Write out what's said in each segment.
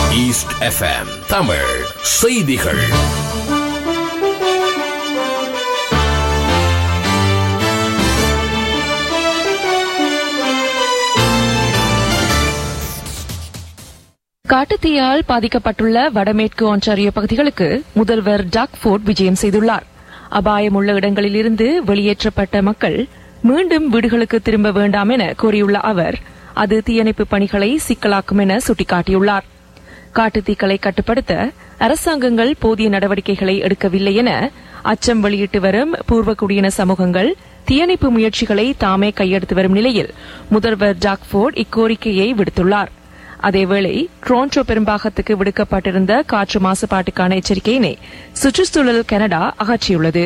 east FM Tamil செய்திகள் காட்டுத்தீயால் பாதிக்கப்பட்டுள்ள வடமேற்கு ஒன்றாரியோ பகுதிகளுக்கு முதல்வர் டாக் ஃபோர்ட் விஜயம் செய்துள்ளார் அபாயமுள்ள இடங்களில் இருந்து வெளியேற்றப்பட்ட மக்கள் மீண்டும் வீடுகளுக்கு திரும்ப வேண்டாம் என கூறியுள்ள அவர் அது தீயணைப்பு பணிகளை சிக்கலாக்கும் என சுட்டிக்காட்டியுள்ளார் காட்டுத்தீக்களை கட்டுப்படுத்த அரசாங்கங்கள் போதிய நடவடிக்கைகளை எடுக்கவில்லை என அச்சம் வெளியிட்டு வரும் பூர்வ குடியின சமூகங்கள் தீயணைப்பு முயற்சிகளை தாமே கையெடுத்து வரும் நிலையில் முதல்வர் டாக்ஃபோர்ட் இக்கோரிக்கையை விடுத்துள்ளார் அதேவேளை டொரண்டோ பெரும்பாகத்துக்கு விடுக்கப்பட்டிருந்த காற்று மாசுபாட்டுக்கான எச்சரிக்கையினை சுற்றுச்சூழல் கனடா அகற்றியுள்ளது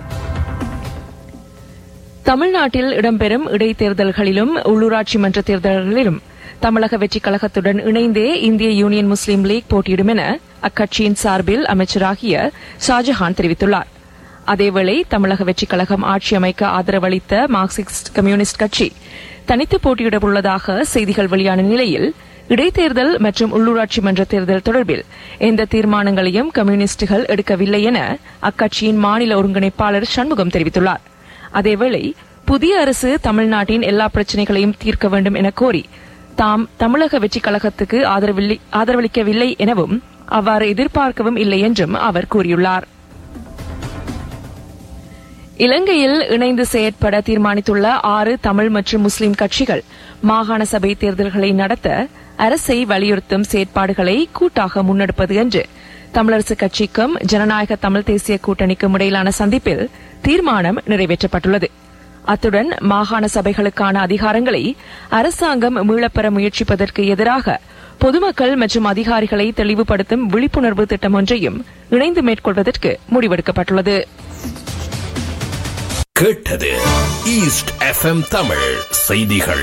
தமிழ்நாட்டில் இடம்பெறும் இடைத்தேர்தல்களிலும் உள்ளூராட்சி மன்ற தேர்தல்களிலும் தமிழக வெற்றிக் கழகத்துடன் இணைந்தே இந்திய யூனியன் முஸ்லீம் லீக் போட்டியிடும் என அக்கட்சியின் சார்பில் அமைச்சராகிய ஷாஜஹான் தெரிவித்துள்ளார் அதேவேளை தமிழக வெற்றிக் கழகம் ஆட்சி அமைக்க ஆதரவளித்த மார்க்சிஸ்ட் கம்யூனிஸ்ட் கட்சி தனித்து போட்டியிடவுள்ளதாக செய்திகள் வெளியான நிலையில் இடைத்தேர்தல் மற்றும் உள்ளூராட்சி மன்ற தேர்தல் தொடர்பில் எந்த தீர்மானங்களையும் கம்யூனிஸ்டுகள் எடுக்கவில்லை என அக்கட்சியின் மாநில ஒருங்கிணைப்பாளர் சண்முகம் தெரிவித்துள்ளார் அதேவேளை புதிய அரசு தமிழ்நாட்டின் எல்லா பிரச்சினைகளையும் தீர்க்க வேண்டும் என கோரி தாம் தமிழக வெற்றிக் கழகத்துக்கு ஆதரவில்லை- ஆதரவளிக்கவில்லை எனவும் அவ்வாறு எதிர்பார்க்கவும் இல்லை என்றும் அவர் கூறியுள்ளார் இலங்கையில் இணைந்து செயற்பட தீர்மானித்துள்ள ஆறு தமிழ் மற்றும் முஸ்லிம் கட்சிகள் மாகாண சபை தேர்தல்களை நடத்த அரசை வலியுறுத்தும் செயற்பாடுகளை கூட்டாக முன்னெடுப்பது என்று தமிழரசுக் கட்சிக்கும் ஜனநாயக தமிழ் தேசிய கூட்டணிக்கும் இடையிலான சந்திப்பில் தீர்மானம் நிறைவேற்றப்பட்டுள்ளது அத்துடன் மாகாண சபைகளுக்கான அதிகாரங்களை அரசாங்கம் மீளப்பெற முயற்சிப்பதற்கு எதிராக பொதுமக்கள் மற்றும் அதிகாரிகளை தெளிவுபடுத்தும் விழிப்புணர்வு திட்டம் ஒன்றையும் இணைந்து மேற்கொள்வதற்கு முடிவெடுக்கப்பட்டுள்ளது கேட்டது ஈஸ்ட் எஃப்எம் தமிழ் செய்திகள்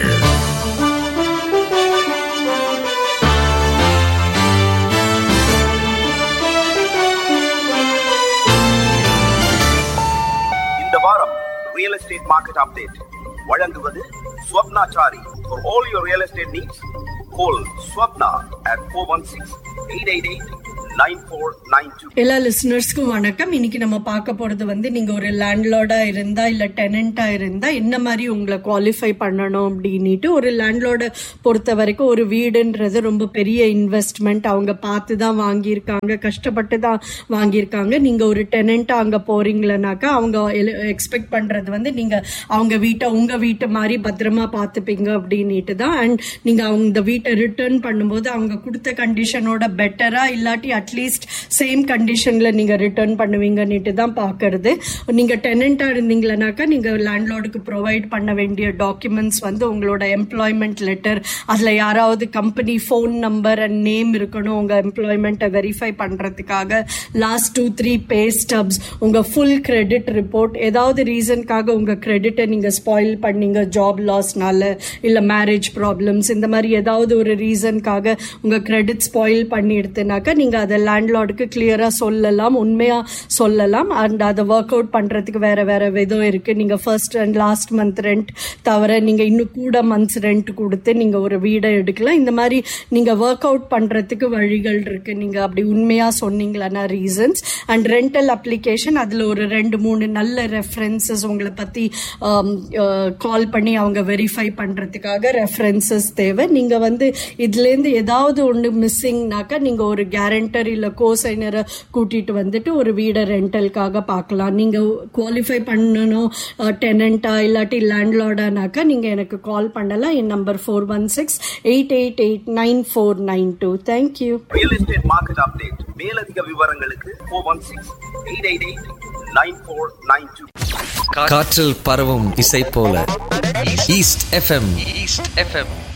இந்த வாரம் ரியல் எஸ்டேட் மார்க்கெட் அப்டேட் வழங்குவது Swapnachari for all your real estate needs call Swapna at four one six eight eight eight nine four nine two எல்லா லிசனர்ஸ்க்கும் வணக்கம் இன்னைக்கு நம்ம பார்க்க போறது வந்து நீங்க ஒரு லேண்ட்லார்டா இருந்தா இல்ல டெனண்டா இருந்தா என்ன மாதிரி உங்களை குவாலிஃபை பண்ணணும் அப்படின்னுட்டு ஒரு லேண்ட்லார்டை பொறுத்த வரைக்கும் ஒரு வீடுன்றது ரொம்ப பெரிய இன்வெஸ்ட்மெண்ட் அவங்க பார்த்து தான் வாங்கியிருக்காங்க கஷ்டப்பட்டு தான் வாங்கியிருக்காங்க நீங்க ஒரு டெனண்டா அங்க போறீங்களனாக்கா அவங்க எக்ஸ்பெக்ட் பண்றது வந்து நீங்க அவங்க வீட்டை உங்க வீட்டு மாதிரி பத்திரமா பார்த்துப்பீங்க அப்படின்னுட்டு தான் அண்ட் நீங்க அவங்க இந்த வீட்டை ரிட்டர்ன் பண்ணும்போது அவங்க கொடுத்த கண்டிஷனோட பெட்டரா இல்லாட்டி அட்லீஸ்ட் சேம் கண்டிஷன்ல நீங்க ரிட்டர்ன் பண்ணுவீங்கன்னுட்டு தான் பாக்குறது நீங்க டெனண்டா இருந்தீங்களனாக்கா நீங்க லேண்ட்லார்டுக்கு ப்ரொவைட் பண்ண வேண்டிய டாக்குமெண்ட்ஸ் வந்து உங்களோட எம்ப்ளாய்மெண்ட் லெட்டர் அதுல யாராவது company phone number and name இருக்கணும் உங்க எம்ப்ளாய்மெண்ட்டை வெரிஃபை பண்றதுக்காக last two three pay stubs உங்க ஃபுல் கிரெடிட் ரிப்போர்ட் ஏதாவது ரீசனுக்காக உங்க கிரெடிட்டை நீங்க ஸ்பாயில் பண்ணீங்க ஜாப் லாஸ்னால இல்ல மேரேஜ் ப்ராப்ளம்ஸ் இந்த மாதிரி ஏதாவது ஒரு ரீசனுக்காக உங்க கிரெடிட் ஸ்பாயில் பண்ணி எடுத்துனாக்கா நீங்க அதை லேண்ட்லார்டுக்கு கிளியரா சொல்லலாம் உண்மையா சொல்லலாம் அண்ட் அதை ஒர்க் அவுட் பண்றதுக்கு வேற வேற விதம் இருக்கு நீங்க first and last month rent தவிர நீங்க இன்னும் கூட மந்த்ஸ் ரெண்ட் கொடுத்து நீங்க ஒரு வீடை எடுக்கலாம் இந்த மாதிரி நீங்க ஒர்க் அவுட் பண்றதுக்கு வழிகள் இருக்கு நீங்க அப்படி உண்மையா சொன்னீங்களா ரீசன்ஸ் அண்ட் ரெண்டல் அப்ளிகேஷன் அதுல ஒரு ரெண்டு மூணு நல்ல ரெஃபரன்சஸ் உங்களை பத்தி கால் பண்ணி அவங்க வெரிஃபை பண்றதுக்காக ரெஃபரன்சஸ் தேவை நீங்க வந்து இதுல இருந்து ஏதாவது ஒன்று மிஸ்ஸிங்னாக்கா நீங்க ஒரு கேரண்டர் இல்ல கோசைனரை கூட்டிட்டு வந்துட்டு ஒரு வீடை ரெண்டலுக்காக பார்க்கலாம் நீங்க குவாலிஃபை பண்ணணும் டெனண்டா இல்லாட்டி லேண்ட்லார்டானாக்கா நீங்க எனக்கு கால் பண்ணலாம் என் number four one six eight eight eight nine four nine two thank you real estate market update மேலதிக விவரங்களுக்கு four one six eight eight eight nine four nine two காற்றில் பரவும் இசை போல ஈஸ்ட் எஃப்எம் ஈஸ்ட் எஃப்எம்